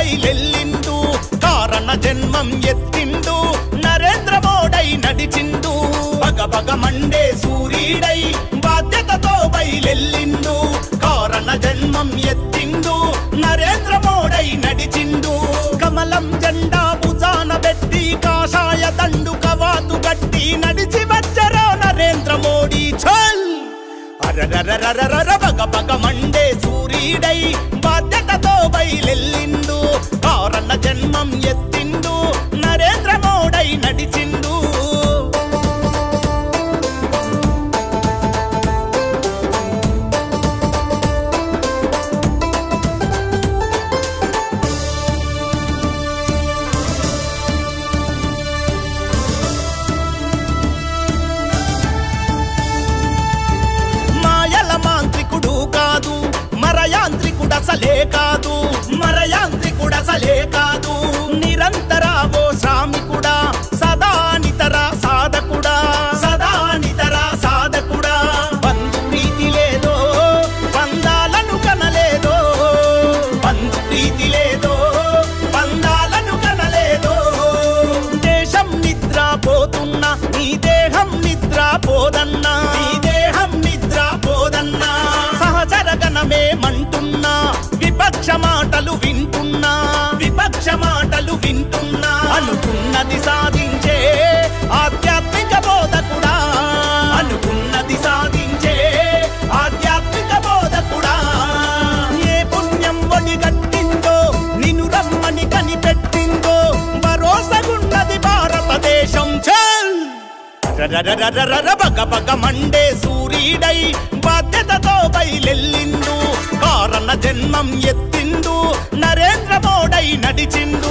బయలెల్లిండు కారణ జన్మం ఎత్తిండు నరేంద్ర మోడై నడిచిండు బగ బగ మండే సూర్యుడై బాధ్యతతో బయలెల్లిండు కారణ జన్మం ఎత్తిండు నరేంద్ర మోడై నడిచిండు కమలం జెండా భుజాన పెట్టి కాషాయ దండు కవాతు గట్టి నడిచి వచ్చరో నరేంద్ర మోడీ చల్ అరరరరరర బగ బగ మండే సూర్యుడై బాధ్యతతో బయలెల్లిండు కారణ జన్మం ఎత్తిండు నరేంద్ర మోడై నడిచిండు మాయల మాంత్రికుడు కాదు మరయాంత్రికుడసలే కాదు మరయాంత్రికుడసలే కాదు నిరంతరావో శ్రామికుడా సదా నితర సాధకుడా సదా నితర సాధకుడా బంధు ప్రీతి లేదో బంధాలను కనలేదో బంధు ప్రీతి లేదో బంధాలను కనలేదో దేశం నిద్ర పోతున్నా నీ దేహం నిద్ర పోదన్నా నీ దేహం నిద్ర పోదన్నా సహచరగణమే మంటున్నా విపక్ష మాటలు వింటున్నా విపక్ష మాటలు వింటున్నా అనుకున్నది సాధించే ఆధ్యాత్మిక బోధకుడా అనుకున్నది సాధించే ఆధ్యాత్మిక బోధకుడా ఏ పుణ్యం ఒడిగట్టిందో నిన్ను రమ్మని కనిపెట్టిందో భరోసగున్నది భారతదేశం చల్ రరరరరర బగ బగ మండే సూర్యుడై బాధ్యతతో బయలెల్లిండు కారణ జన్మం ఎత్తిండు నరేంద్ర మోడై నడిచిండు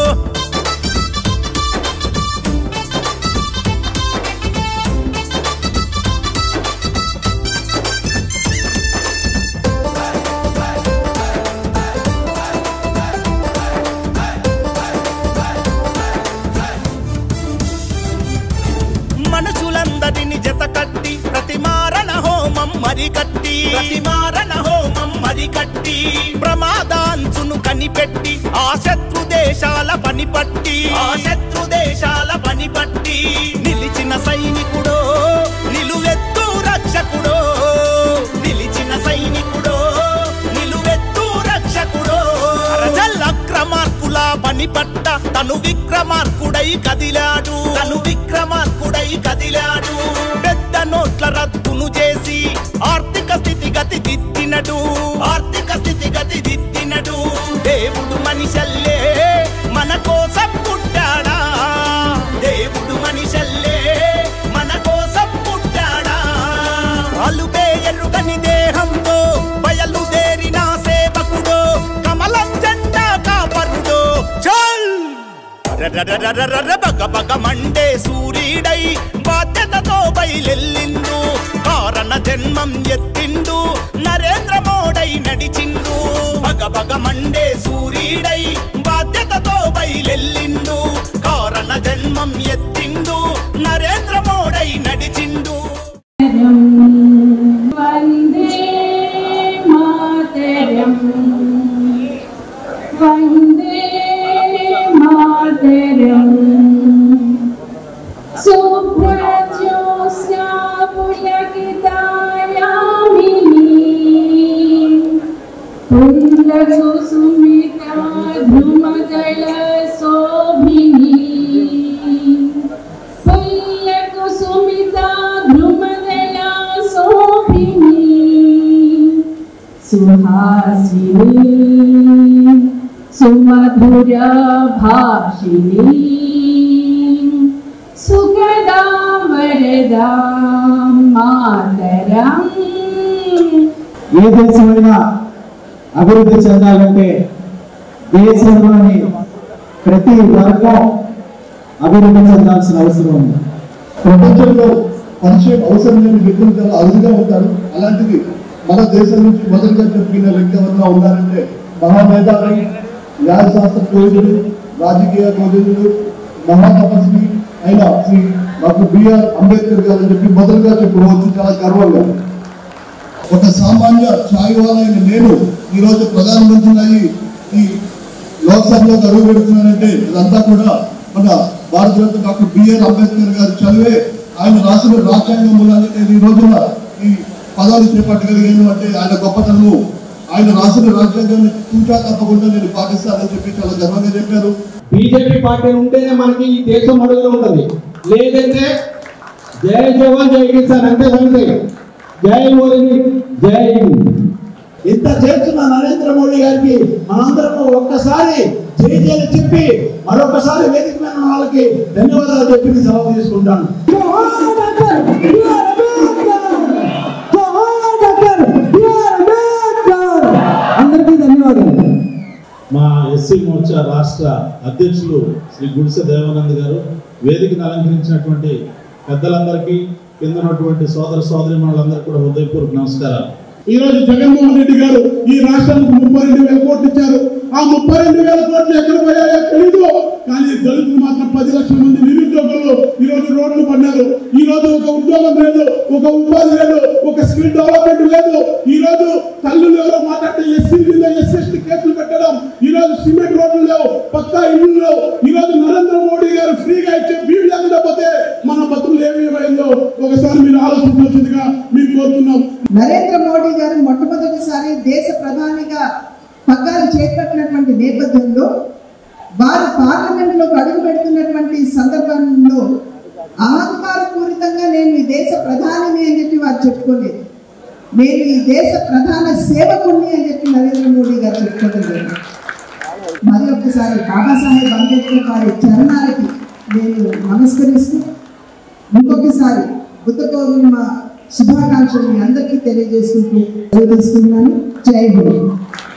మనుషులందరిని జత కట్టి ప్రతి మారణ హోమం మరికట్టి ప్రతి మారణ హోమం మరికట్టి ప్రమాదాంచును కనిపెట్టి ఆ శత్రు దేశాల పని పట్టి ఆ శత్రు దేశాల పని పట్టి నిలిచిన సైనికుడో నిలువెత్తు రక్షకుడో నిలిచిన సైనికుడో నిలువెత్తు రక్షకుడో ప్రజల అక్రమార్కుల పని పట్ట తను విక్రమార్కుడై కదిలాడు తను విక్రమార్కుడై కదిలాడు పెద్ద నోట్ల రద్దును చేసి ఆర్థిక స్థితిగతి దిద్దినడు ఆర్థిక స్థితిగతి దిద్దినడు దేవుడు మనిషల్లే మన కోసం పుట్టాడా దేవుడు మనిషల్లే మన కోసం పుట్టాడా అలుపే ఎరుగని దేహంతో బయలుదేరిన సేవకుడు కమలం జెండా కాపరుడు చల్ రరరరరర బగ బగ మండే సూర్యుడై బాధ్యతతో బయలెల్లిండు కారణ జన్మం ఎత్తిండు నరేంద్ర మోడై నడిచిండు బగ బగ మండే సూర్యుడై బాధ్యతతో బయలెల్లిండు కారణ జన్మం ఎత్తిండు నరేంద్ర మోడై నడిచిండు वन्दे मातरम् वन्दे मातरम् सुप्रजोत्स्ना पुलकितायामिनी पुण्डकुसुमिता ध्रुमदलशोभिनी पुल्लकुसुमिता ध्रुमदला शोभिनी सुहासिनी सुमधुरा भाषिणी सुखदा वरदा मातरम् ఏ దేశమైనా అభివృద్ధి చెందాలంటే దేశంలోని ప్రతి వర్గం అభివృద్ధి చెందాల్సిన అవసరం ఉంది ప్రపంచంలో పరిచయం అవసరం లేని వ్యక్తులు చాలా అరుదుగా ఉంటారు అలాంటిది మన దేశం నుంచి మొదలుగా చెప్పిన వ్యక్తి ఎవరైనా ఉన్నారంటే మహామేధావి న్యాయశాస్త్ర కోవిదుడు రాజకీయ కోవిదుడు మహాతపస్వి అయిన శ్రీ డాక్టర్ బిఆర్ అంబేద్కర్ గారు అని చెప్పి మొదలుగా చెప్పుకోవచ్చు చాలా గర్వంగా ఒక సామాన్య ఛాయ్ అయిన నేను ఈరోజు ప్రధానమంత్రి అయ్యి ఈ లోక్సభలో అడుగు పెడుతున్నారంటే ఇదంతా కూడా మన భారతరత్న డాక్టర్ బిఆర్ అంబేద్కర్ గారు చదివే ఆయన రాసిన రాజ్యాంగం మూలాన్ని నేను ఈ రోజున ఈ పదాలు చేపట్టగలిగాను అంటే ఆయన గొప్పతనము ఆయన రాసిన రాజ్యాంగాన్ని తూచా తప్పకుండా నేను పాటిస్తానని చెప్పి చాలా గర్వంగా చెప్పారు బీజేపీ పార్టీ ఉంటేనే మనకి ఈ దేశం అడుగులో ఉంటుంది లేదంటే జై జవాన్ జై కిసాన్ అంతే సంగతి జై మోదీ జై హింద్ ఇంత చేస్తున్న నరేంద్ర మోడీ గారికి మనందరం ఒక్కసారి జై జైలు చెప్పి మరొకసారి వేదిక మీద ఉన్న వాళ్ళకి ధన్యవాదాలు చెప్పి సెలవు తీసుకుంటాను అందరికీ ధన్యవాదాలు మా ఎస్సీ మోర్చా రాష్ట్ర అధ్యక్షులు శ్రీ గుడిసె దేవానంద్ గారు వేదికను అలంకరించినటువంటి పెద్దలందరికీ కింద ఉన్నటువంటి సోదర సోదరి వాళ్ళందరికీ కూడా హృదయపూర్వక నమస్కారాలు ఈ రోజు జగన్మోహన్ రెడ్డి గారు ఈ రాష్ట్రానికి ముప్పై రెండు వేల కోట్లు ఇచ్చారు ఆ ముప్పై రెండు వేల కోట్లు ఎక్కడ పోయాయో తెలీదు కానీ దళితులు మాత్రం పది లక్షల మంది నిరుద్యోగులు ఈ రోజు రోడ్లు పడ్డారు ఈ రోజు ఒక ఉద్యోగం లేదు ఒక ఉపాధి లేదు ఒక స్కిల్ డెవలప్మెంట్ లేదు ఈ రోజు తల్లులు ఎవరో మాట్లాడితే ఎస్సీ మీద ఎస్ఎస్టీ కేసులు పెట్టడం ఈ రోజు సిమెంట్ రోడ్లు లేవు పక్కా ఇల్లు లేవు ఈ రోజు నరేంద్ర మోడీ గారు ఫ్రీగా ఇచ్చే బీడు లేకపోతే మన బతుకులు ఏమేమైందో ఒకసారి మీరు ఆలోచించాల్సిందిగా మేము కోరుతున్నాం నరేంద్ర మోడీ గారు మొట్టమొదటిసారి దేశ ప్రధానిగా పగ్గాలు చేపట్టినటువంటి నేపథ్యంలో వారు పార్లమెంట్లోకి అడుగు పెడుతున్నటువంటి సందర్భంలో అహంకారపూరితంగా నేను ఈ దేశ ప్రధానిని అని చెప్పి వారు చెప్పుకోలేదు నేను ఈ దేశ ప్రధాన సేవకుణ్ణి అని చెప్పి నరేంద్ర మోడీ గారు చెప్పుకోలేదు మరి ఒక్కసారి బాబాసాహెబ్ అంబేద్కర్ వారి చరణాలకి నేను నమస్కరిస్తూ ఇంకొకసారి బుద్ధ పౌర్ణిమ శుభాకాంక్షలు మీ అందరికీ తెలియజేసుకుంటూ సెలవు తీసుకుంటున్నాను జై హింద్